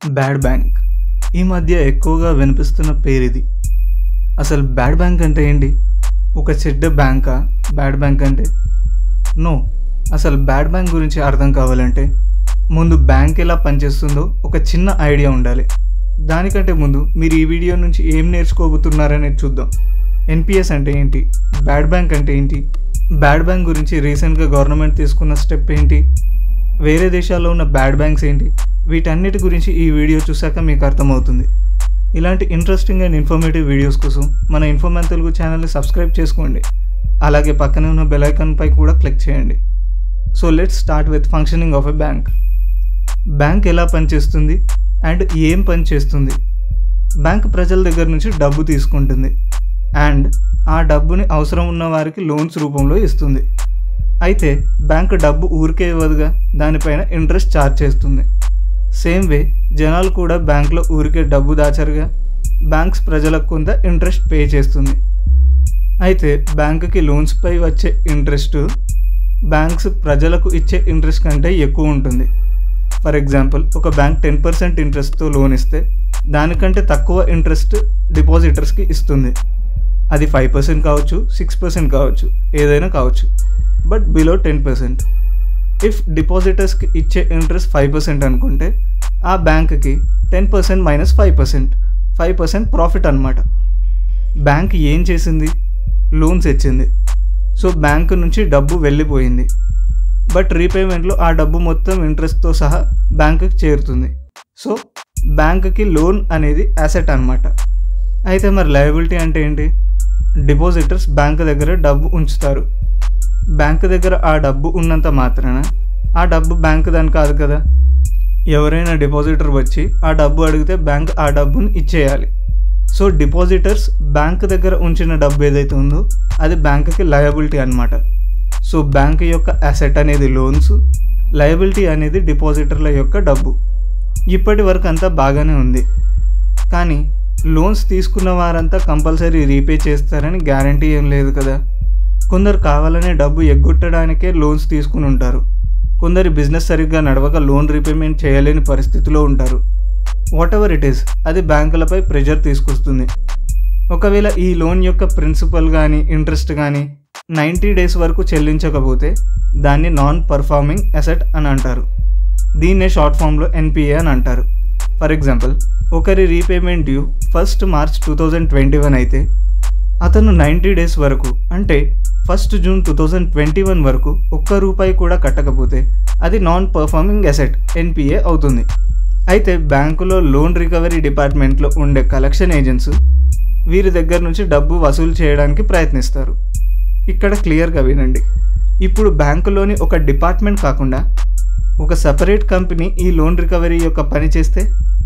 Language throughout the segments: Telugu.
బ్యాడ్ బ్యాంక్ ఈ మధ్య ఎక్కువగా వినిపిస్తున్న పేరు ఇది అసలు బ్యాడ్ బ్యాంక్ అంటే ఏంటి ఒక చెడ్డ బ్యాంకా బ్యాడ్ బ్యాంక్ అంటే నో అసలు బ్యాడ్ బ్యాంక్ గురించి అర్థం కావాలంటే ముందు బ్యాంక్ ఎలా పనిచేస్తుందో ఒక చిన్న ఐడియా ఉండాలి దానికంటే ముందు మీరు ఈ వీడియో నుంచి ఏం నేర్చుకోబోతున్నారనేది చూద్దాం ఎన్పిఎస్ అంటే ఏంటి బ్యాడ్ బ్యాంక్ అంటే ఏంటి బ్యాడ్ బ్యాంక్ గురించి రీసెంట్గా గవర్నమెంట్ తీసుకున్న స్టెప్ ఏంటి వేరే దేశాల్లో ఉన్న బ్యాడ్ బ్యాంక్స్ ఏంటి వీటన్నిటి గురించి ఈ వీడియో చూసాక మీకు అర్థమవుతుంది ఇలాంటి ఇంట్రెస్టింగ్ అండ్ ఇన్ఫర్మేటివ్ వీడియోస్ కోసం మన ఇన్ఫర్మేన్ తెలుగు ఛానల్ని సబ్స్క్రైబ్ చేసుకోండి అలాగే పక్కనే ఉన్న బెల్ ఐకాన్ పై కూడా క్లిక్ చేయండి so let's start with functioning of a bank bank ఎలా పనిచేస్తుంది అండ్ ఏం పని చేస్తుంది బ్యాంక్ ప్రజల దగ్గర నుంచి డబ్బు తీసుకుంటుంది అండ్ ఆ డబ్బుని అవసరం ఉన్న వారికి లోన్స్ రూపంలో ఇస్తుంది అయితే బ్యాంక్ డబ్బు ఊరికే ఇవ్వదుగా దానిపైన ఇంట్రెస్ట్ ఛార్జ్ చేస్తుంది సేమ్ వే జనాలు కూడా బ్యాంక్లో ఊరికే డబ్బు దాచరుగా బ్యాంక్స్ ప్రజలకు కొంత ఇంట్రెస్ట్ పే చేస్తుంది అయితే బ్యాంకుకి లోన్స్పై వచ్చే ఇంట్రెస్ట్ బ్యాంక్స్ ప్రజలకు ఇచ్చే ఇంట్రెస్ట్ కంటే ఎక్కువ ఉంటుంది ఫర్ ఎగ్జాంపుల్ ఒక బ్యాంక్ టెన్ పర్సెంట్ ఇంట్రెస్ట్తో లోన్ ఇస్తే దానికంటే తక్కువ ఇంట్రెస్ట్ డిపాజిటర్స్కి ఇస్తుంది అది ఫైవ్ పర్సెంట్ కావచ్చు సిక్స్ పర్సెంట్ కావచ్చు ఏదైనా కావచ్చు but below ten percent if డిపాజిటర్స్కి ఇచ్చే ఇంట్రెస్ట్ ఫైవ్ పర్సెంట్ అనుకుంటే ఆ బ్యాంక్కి ten percent minus five percent five percent profit అనమాట బ్యాంక్ ఏం చేసింది లోన్స్ ఇచ్చింది సో బ్యాంక్ నుంచి డబ్బు వెళ్ళిపోయింది బట్ రీపేమెంట్లో ఆ డబ్బు మొత్తం ఇంట్రెస్ట్తో సహా బ్యాంకుకి చేరుతుంది సో బ్యాంకుకి లోన్ అనేది అసెట్ అనమాట అయితే మరి లయబిలిటీ అంటే ఏంటి డిపాజిటర్స్ బ్యాంక్ దగ్గర డబ్బు ఉంచుతారు బ్యాంక్ దగ్గర ఆ డబ్బు ఉన్నంత మాత్రాన ఆ డబ్బు బ్యాంక్ దాని కాదు కదా ఎవరైనా డిపాజిటర్ వచ్చి ఆ డబ్బు అడిగితే బ్యాంక్ ఆ డబ్బుని ఇచ్చేయాలి సో డిపాజిటర్స్ బ్యాంక్ దగ్గర ఉంచిన డబ్బు ఏదైతే ఉందో అది బ్యాంక్కి లయబిలిటీ అనమాట సో బ్యాంక్ యొక్క అసెట్ అనేది లోన్స్ లయబిలిటీ అనేది డిపాజిటర్ల యొక్క డబ్బు ఇప్పటి వరకు అంతా బాగానే ఉంది కానీ లోన్స్ తీసుకున్న వారంతా కంపల్సరీ రీపే చేస్తారని గ్యారంటీ ఏం లేదు కదా కొందరు కావాలనే డబ్బు ఎగ్గొట్టడానికే లోన్స్ తీసుకుని ఉంటారు కొందరి బిజినెస్ సరిగ్గా నడవక లోన్ రీపేమెంట్ చేయలేని పరిస్థితిలో ఉంటారు వాట్ ఎవర్ ఇట్ ఈస్ అది బ్యాంకులపై ప్రెషర్ తీసుకొస్తుంది ఒకవేళ ఈ లోన్ యొక్క ప్రిన్సిపల్ కానీ ఇంట్రెస్ట్ కానీ నైంటీ డేస్ వరకు చెల్లించకపోతే దాన్ని నాన్ పర్ఫార్మింగ్ అసెట్ అని అంటారు దీన్నే షార్ట్ ఫామ్లో ఎన్పిఏ అని అంటారు ఫర్ ఎగ్జాంపుల్ ఒకరి repayment due first March two thousand twenty one అయితే అతను నైంటీ డేస్ వరకు అంటే first June two thousand twenty one వరకు ఒక్క రూపాయి కూడా కట్టకపోతే అది నాన్ పర్ఫార్మింగ్ అసెట్ ఎన్పిఏ అవుతుంది అయితే బ్యాంకులో లోన్ రికవరీ డిపార్ట్మెంట్లో ఉండే కలెక్షన్ ఏజెంట్స్ వీరి దగ్గర నుంచి డబ్బు వసూలు చేయడానికి ప్రయత్నిస్తారు ఇక్కడ క్లియర్గా వినండి ఇప్పుడు బ్యాంకులోని ఒక డిపార్ట్మెంట్ కాకుండా ఒక సపరేట్ కంపెనీ ఈ లోన్ రికవరీ యొక్క పని చేస్తే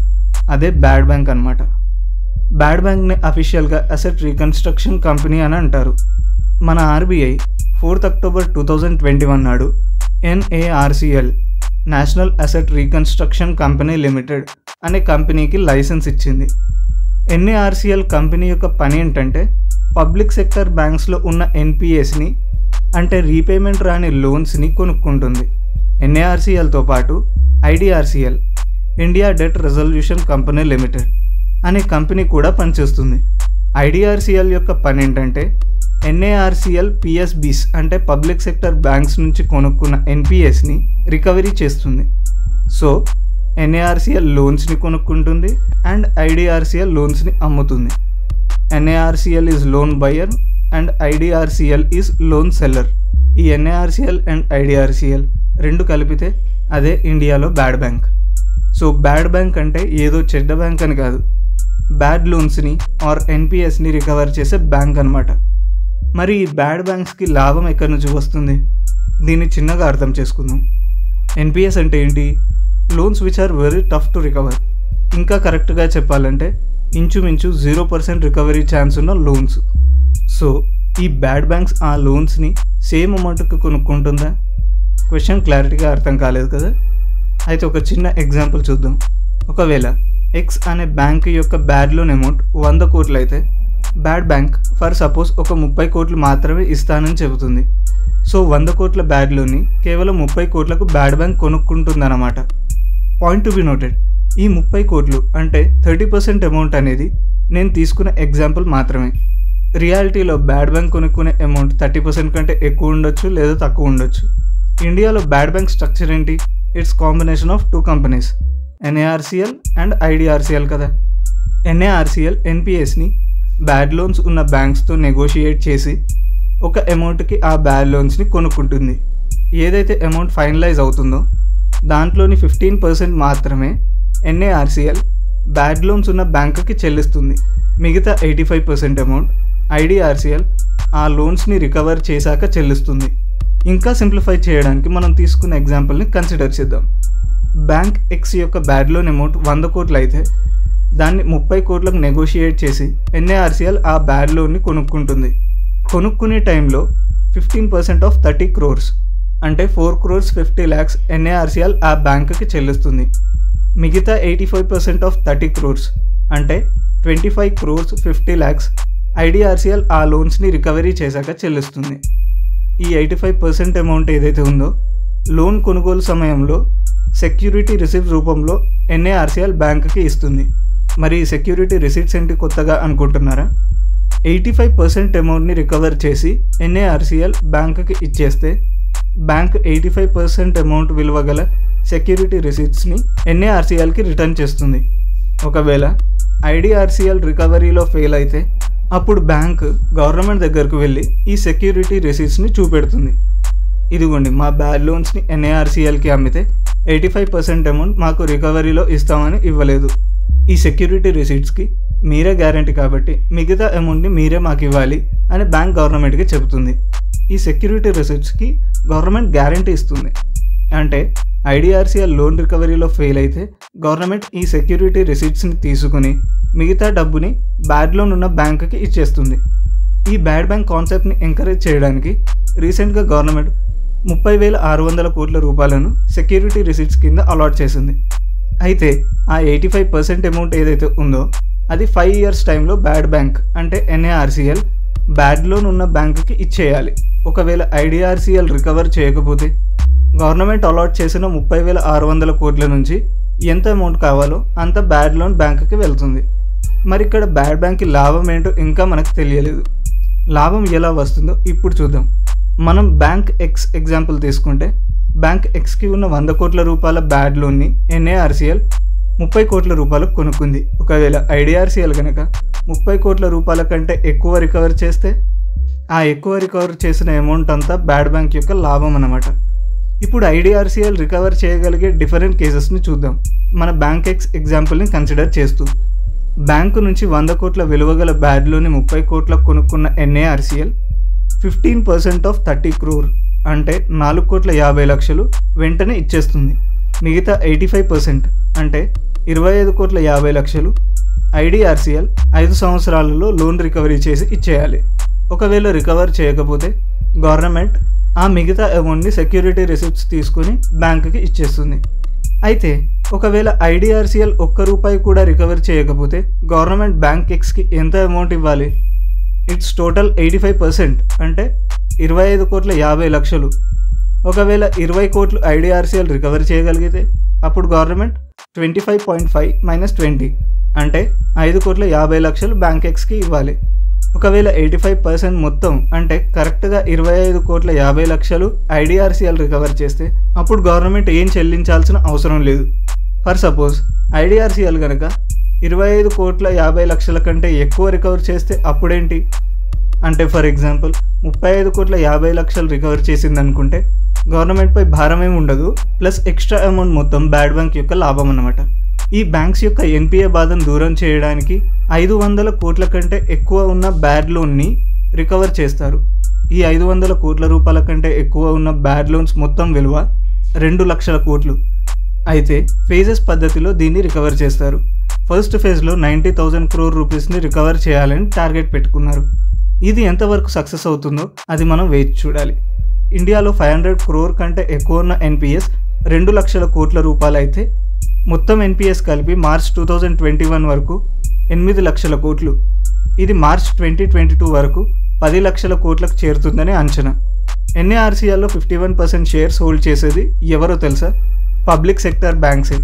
అదే బ్యాడ్ బ్యాంక్ అనమాట బ్యాడ్ బ్యాంక్ని అఫీషియల్గా అసెట్ రీకన్స్ట్రక్షన్ కంపెనీ అని అంటారు మన RBI fourth October two thousand twenty one నాడు NARCL national asset reconstruction company limited అనే కంపెనీకి లైసెన్స్ ఇచ్చింది ఎన్ఏఆర్సిఎల్ కంపెనీ యొక్క పని ఏంటంటే పబ్లిక్ సెక్టర్ బ్యాంక్స్లో ఉన్న ఎన్పిఎస్ని అంటే రీపేమెంట్ రాని లోన్స్ని కొనుక్కుంటుంది ఎన్ఏఆర్సిఎల్తో పాటు IDRCL India debt resolution company limited అనే కంపెనీ కూడా పనిచేస్తుంది ఐడిఆర్సిఎల్ యొక్క పని ఏంటంటే ఎన్ఏఆర్సిఎల్ పిఎస్బిస్ అంటే పబ్లిక్ సెక్టర్ బ్యాంక్స్ నుంచి కొనుక్కున్న ఎన్పిఎస్ని రికవరీ చేస్తుంది సో ఎన్ఏఆర్సిఎల్ లోన్స్ని కొనుక్కుంటుంది అండ్ ఐడిఆర్సిఎల్ లోన్స్ని అమ్ముతుంది NARCL is loan buyer and IDRCL is loan seller ఈ ఎన్ఏఆర్సిఎల్ అండ్ ఐడిఆర్సిఎల్ రెండు కలిపితే అదే ఇండియాలో bad bank so bad bank అంటే ఏదో చెడ్డ బ్యాంక్ అని కాదు బ్యాడ్ లోన్స్ని ఆర్ ఎన్పిఎస్ని రికవర్ చేసే బ్యాంక్ అనమాట మరి ఈ బ్యాడ్ బ్యాంక్స్కి లాభం ఎక్కడి నుంచి వస్తుంది దీన్ని చిన్నగా అర్థం చేసుకుందాం ఎన్పిఎస్ అంటే ఏంటి loans which are very tough to recover ఇంకా కరెక్ట్గా చెప్పాలంటే ఇంచుమించు జీరో పర్సెంట్ రికవరీ ఛాన్స్ ఉన్న లోన్స్ సో ఈ బ్యాడ్ బ్యాంక్స్ ఆ లోన్స్ని సేమ్ అమౌంట్కి కొనుక్కుంటుందా క్వశ్చన్ క్లారిటీగా అర్థం కాలేదు కదా అయితే ఒక చిన్న ఎగ్జాంపుల్ చూద్దాం ఒకవేళ ఎక్స్ అనే బ్యాంక్ యొక్క బ్యాడ్ లోన్ అమౌంట్ వంద కోట్లు అయితే బ్యాడ్ బ్యాంక్ ఫర్ సపోజ్ ఒక ముప్పై కోట్లు మాత్రమే ఇస్తానని చెబుతుంది సో వంద కోట్ల బ్యాడ్ లోన్ని కేవలం ముప్పై కోట్లకు బ్యాడ్ బ్యాంక్ కొనుక్కుంటుందన్నమాట పాయింట్ టు బి నోటెడ్ ఈ ముప్పై కోట్లు అంటే థర్టీ పర్సెంట్ అమౌంట్ అనేది నేను తీసుకున్న ఎగ్జాంపుల్ మాత్రమే రియాలిటీలో బ్యాడ్ బ్యాంక్ కొనుక్కునే అమౌంట్ థర్టీ పర్సెంట్ కంటే ఎక్కువ ఉండొచ్చు లేదా తక్కువ ఉండొచ్చు ఇండియాలో బ్యాడ్ బ్యాంక్ స్ట్రక్చర్ ఏంటి it's combination of two companies NARCL and IDRCL కదా ఎన్ఏఆర్సిఎల్ ఎన్పిఎస్ని బ్యాడ్ లోన్స్ ఉన్న బ్యాంక్స్తో నెగోషియేట్ చేసి ఒక అమౌంట్కి ఆ బ్యాడ్ లోన్స్ని కొనుక్కుంటుంది ఏదైతే అమౌంట్ ఫైనలైజ్ అవుతుందో దాంట్లోని ఫిఫ్టీన్ పర్సెంట్ మాత్రమే ఎన్ఏఆర్సిఎల్ బ్యాడ్ లోన్స్ ఉన్న బ్యాంకుకి చెల్లిస్తుంది మిగతా eighty five percent amount IDRCL ఆ లోన్స్ని రికవర్ చేశాక చెల్లిస్తుంది ఇంకా సింప్లిఫై చేయడానికి మనం తీసుకున్న ఎగ్జాంపుల్ని కన్సిడర్ చేద్దాం బ్యాంక్ ఎక్స్ యొక్క బ్యాడ్ లోన్ అమౌంట్ వంద కోట్లు అయితే దాన్ని ముప్పై కోట్లకు నెగోషియేట్ చేసి ఎన్ఏఆర్సిఎల్ ఆ బ్యాడ్ లోన్ని కొనుక్కుంటుంది కొనుక్కునే టైంలో fifteen percent of thirty crores అంటే four crores fifty lakhs NARCL ఆ బ్యాంకుకి చెల్లిస్తుంది మిగతా eighty five percent of thirty crores అంటే twenty five crores fifty lakhs IDRCL ఆ లోన్స్ని రికవరీ చేశాక చెల్లిస్తుంది ఈ ఎయిటీ ఫైవ్ పర్సెంట్ అమౌంట్ ఏదైతే ఉందో లోన్ కొనుగోలు సమయంలో సెక్యూరిటీ రిసిప్ట్ రూపంలో ఎన్ఏఆర్సిఎల్ బ్యాంకుకి ఇస్తుంది మరి ఈ సెక్యూరిటీ రిసిప్ట్స్ ఏంటి కొత్తగా అనుకుంటున్నారా ఎయిటీ ఫైవ్ పర్సెంట్ అమౌంట్ని రికవర్ చేసి ఎన్ఏఆర్సిఎల్ బ్యాంకుకి ఇచ్చేస్తే bank eighty five percent amount విలువ గల సెక్యూరిటీ రిసిప్ట్స్ని ఎన్ఏఆర్సిఎల్కి రిటర్న్ చేస్తుంది ఒకవేళ ఐడిఆర్సిఎల్ రికవరీలో ఫెయిల్ అయితే అప్పుడు బ్యాంక్ గవర్నమెంట్ దగ్గరకు వెళ్ళి ఈ సెక్యూరిటీ రిసీట్స్ని చూపెడుతుంది ఇదిగోండి మా బ్యాడ్ లోన్స్ని ఎన్ఏఆర్సిఎల్కి అమ్మితే ఎయిటీ ఫైవ్ పర్సెంట్ అమౌంట్ మాకు రికవరీలో ఇస్తామని ఇవ్వలేదు ఈ సెక్యూరిటీ రిసీట్స్కి మీరే గ్యారంటీ కాబట్టి మిగతా అమౌంట్ని మీరే మాకు ఇవ్వాలి అని బ్యాంక్ గవర్నమెంట్కి చెబుతుంది ఈ సెక్యూరిటీ రిసీట్స్కి గవర్నమెంట్ గ్యారంటీ ఇస్తుంది అంటే ఐడిఆర్సిఎల్ లోన్ రికవరీలో ఫెయిల్ అయితే గవర్నమెంట్ ఈ సెక్యూరిటీ రిసీట్స్ని తీసుకుని మిగతా డబ్బుని బ్యాడ్ లోన్ ఉన్న బ్యాంకుకి ఇచ్చేస్తుంది ఈ బ్యాడ్ బ్యాంక్ కాన్సెప్ట్ని ఎంకరేజ్ చేయడానికి రీసెంట్గా గవర్నమెంట్ ముప్పై వేల ఆరు వందల కోట్ల రూపాయలను సెక్యూరిటీ రిసీట్స్ కింద అలాట్ చేసింది అయితే ఆ ఎయిటీ ఫైవ్ పర్సెంట్ అమౌంట్ ఏదైతే ఉందో అది ఫైవ్ ఇయర్స్ టైంలో బ్యాడ్ బ్యాంక్ అంటే ఎన్ఏఆర్సిఎల్ బ్యాడ్ లోన్ ఉన్న బ్యాంకుకి ఇచ్చేయాలి ఒకవేళ ఐడిఆర్సిఎల్ రికవర్ చేయకపోతే గవర్నమెంట్ అలాట్ చేసిన ముప్పై వేల ఆరు వందల కోట్ల నుంచి ఎంత అమౌంట్ కావాలో అంత బ్యాడ్ లోన్ బ్యాంకుకి వెళ్తుంది మరి ఇక్కడ బ్యాడ్ బ్యాంక్కి లాభం ఏంటో ఇంకా మనకు తెలియలేదు లాభం ఎలా వస్తుందో ఇప్పుడు చూద్దాం మనం బ్యాంక్ ఎక్స్ ఎగ్జాంపుల్ తీసుకుంటే బ్యాంక్ ఎక్స్కి ఉన్న వంద కోట్ల రూపాయల బ్యాడ్ లోన్ని ఎన్ఏఆర్సిఎల్ ముప్పై కోట్ల రూపాయలకు కొనుక్కుంది ఒకవేళ ఐడిఆర్సిఎల్ కనుక ముప్పై కోట్ల రూపాయల కంటే ఎక్కువ రికవర్ చేస్తే ఆ ఎక్కువ రికవర్ చేసిన అమౌంట్ అంతా బ్యాడ్ బ్యాంక్ యొక్క లాభం అన్నమాట ఇప్పుడు ఐడిఆర్సిఎల్ రికవర్ చేయగలిగే డిఫరెంట్ కేసెస్ని చూద్దాం మన బ్యాంక్ ఎక్స్ ఎగ్జాంపుల్ని కన్సిడర్ చేస్తూ బ్యాంకు నుంచి వంద కోట్ల విలువగల బ్యాడ్లోని ముప్పై కోట్లకు కొనుక్కున్న NARCL fifteen percent of thirty crore అంటే నాలుగు కోట్ల యాభై లక్షలు వెంటనే ఇచ్చేస్తుంది మిగతా ఎయిటీ ఫైవ్ పర్సెంట్ అంటే ఇరవై ఐదు కోట్ల యాభై లక్షలు ఐడిఆర్సిఎల్ ఐదు సంవత్సరాలలో లోన్ రికవరీ చేసి ఇచ్చేయాలి ఒకవేళ రికవర్ చేయకపోతే గవర్నమెంట్ ఆ మిగతా అమౌంట్ని సెక్యూరిటీ రిసిప్ట్స్ తీసుకుని బ్యాంకుకి ఇచ్చేస్తుంది అయితే ఒకవేళ ఐడిఆర్సిఎల్ ఒక్క రూపాయి కూడా రికవర్ చేయకపోతే గవర్నమెంట్ బ్యాంక్ ఎక్స్కి ఎంత అమౌంట్ ఇవ్వాలి it's total eighty five percent అంటే ఇరవై ఐదు కోట్ల యాభై లక్షలు ఒకవేళ ఇరవై కోట్లు ఐడిఆర్సిఎల్ రికవర్ చేయగలిగితే అప్పుడు government twenty five point five minus twenty అంటే ఐదు కోట్ల యాభై లక్షలు బ్యాంక్ ఎక్స్కి ఇవ్వాలి ఒకవేళ ఎయిటీ ఫైవ్ పర్సెంట్ మొత్తం అంటే కరెక్ట్గా ఇరవై ఐదు కోట్ల యాభై లక్షలు ఐడిఆర్సిఎల్ రికవర్ చేస్తే అప్పుడు గవర్నమెంట్ ఏం చెల్లించాల్సిన అవసరం లేదు ఫర్ సపోజ్ ఐడిఆర్సిఎల్ కనుక ఇరవై ఐదు కోట్ల యాభై లక్షల కంటే ఎక్కువ రికవర్ చేస్తే అప్పుడేంటి అంటే ఫర్ ఎగ్జాంపుల్ ముప్పై ఐదు కోట్ల యాభై లక్షలు రికవర్ చేసింది అనుకుంటే గవర్నమెంట్పై భారం ఏమి ఉండదు ప్లస్ ఎక్స్ట్రా అమౌంట్ మొత్తం బ్యాడ్ బ్యాంక్ యొక్క లాభం అన్నమాట ఈ బ్యాంక్స్ యొక్క ఎన్పిఏ బాధను దూరం చేయడానికి ఐదు వందల కోట్ల కంటే ఎక్కువ ఉన్న బ్యాడ్ లోన్ని రికవర్ చేస్తారు ఈ ఐదు వందల కోట్ల రూపాయల కంటే ఎక్కువ ఉన్న బ్యాడ్ లోన్స్ మొత్తం విలువ రెండు లక్షల కోట్లు అయితే ఫేజెస్ పద్ధతిలో దీన్ని రికవర్ చేస్తారు ఫస్ట్ ఫేజ్లో నైంటీ థౌజండ్ క్రోర్ రూపీస్ని రికవర్ చేయాలని టార్గెట్ పెట్టుకున్నారు ఇది ఎంతవరకు సక్సెస్ అవుతుందో అది మనం వేచి చూడాలి ఇండియాలో ఫైవ్ హండ్రెడ్ క్రోర్ కంటే ఎక్కువ ఉన్న ఎన్పిఎస్ రెండు లక్షల కోట్ల రూపాయలు అయితే మొత్తం ఎన్పిఎస్ కలిపి March two thousand twenty one వరకు ఎనిమిది లక్షల కోట్లు ఇది మార్చ్ ట్వంటీ ట్వంటీ టూ వరకు పది లక్షల కోట్లకు చేరుతుందని అంచనా ఎన్ఏఆర్సీఎల్లో fifty one percent shares hold చేసేది ఎవరో తెలుసా పబ్లిక్ సెక్టర్ బ్యాంక్సే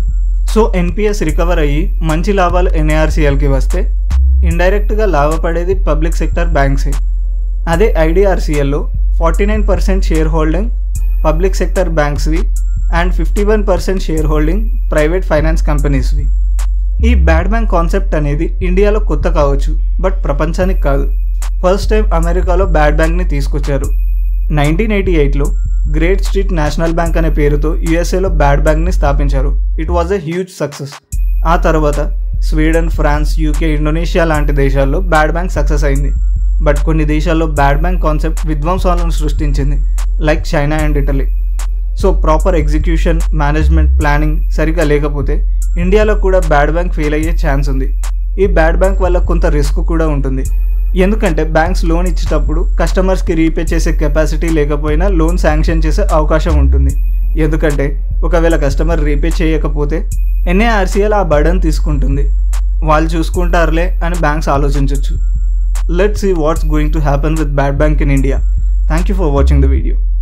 సో ఎన్పిఎస్ రికవర్ అయ్యి మంచి లాభాలు ఎన్ఏఆర్సీఎల్కి వస్తే ఇండైరెక్ట్గా లాభపడేది పబ్లిక్ సెక్టర్ బ్యాంక్సే అదే ఐడిఆర్సీఎల్లో forty nine percent share holding public sector బ్యాంక్స్వి and fifty one percent share holding private finance కంపెనీస్వి ఈ బ్యాడ్ బ్యాంక్ కాన్సెప్ట్ అనేది ఇండియాలో కొత్త కావచ్చు బట్ ప్రపంచానికి కాదు ఫస్ట్ టైం అమెరికాలో బ్యాడ్ బ్యాంక్ని తీసుకొచ్చారు నైన్టీన్ ఎయిటీ ఎయిట్లో గ్రేట్ స్ట్రీట్ నేషనల్ బ్యాంక్ అనే పేరుతో యుఎస్ఏలో బ్యాడ్ బ్యాంక్ని స్థాపించారు it was a huge success ఆ తర్వాత స్వీడన్ ఫ్రాన్స్ యూకే ఇండోనేషియా లాంటి దేశాల్లో బ్యాడ్ బ్యాంక్ సక్సెస్ అయింది బట్ కొన్ని దేశాల్లో బ్యాడ్ బ్యాంక్ కాన్సెప్ట్ విధ్వంసాలను సృష్టించింది like China and Italy so proper execution management planning సరిగా లేకపోతే ఇండియాలో కూడా బ్యాడ్ బ్యాంక్ ఫెయిల్ అయ్యే ఛాన్స్ ఉంది ఈ బ్యాడ్ బ్యాంక్ వల్ల కొంత రిస్క్ కూడా ఉంటుంది ఎందుకంటే బ్యాంక్స్ లోన్ ఇచ్చేటప్పుడు కస్టమర్స్కి రీపే చేసే కెపాసిటీ లేకపోయినా లోన్ శాంక్షన్ చేసే అవకాశం ఉంటుంది ఎందుకంటే ఒకవేళ కస్టమర్ రీపే చేయకపోతే ఎన్ఏఆర్సీఎల్ ఆ బర్డన్ తీసుకుంటుంది వాళ్ళు చూసుకుంటారులే అని బ్యాంక్స్ ఆలోచించవచ్చు let see what's going to happen with bad bank in India thank you for watching the video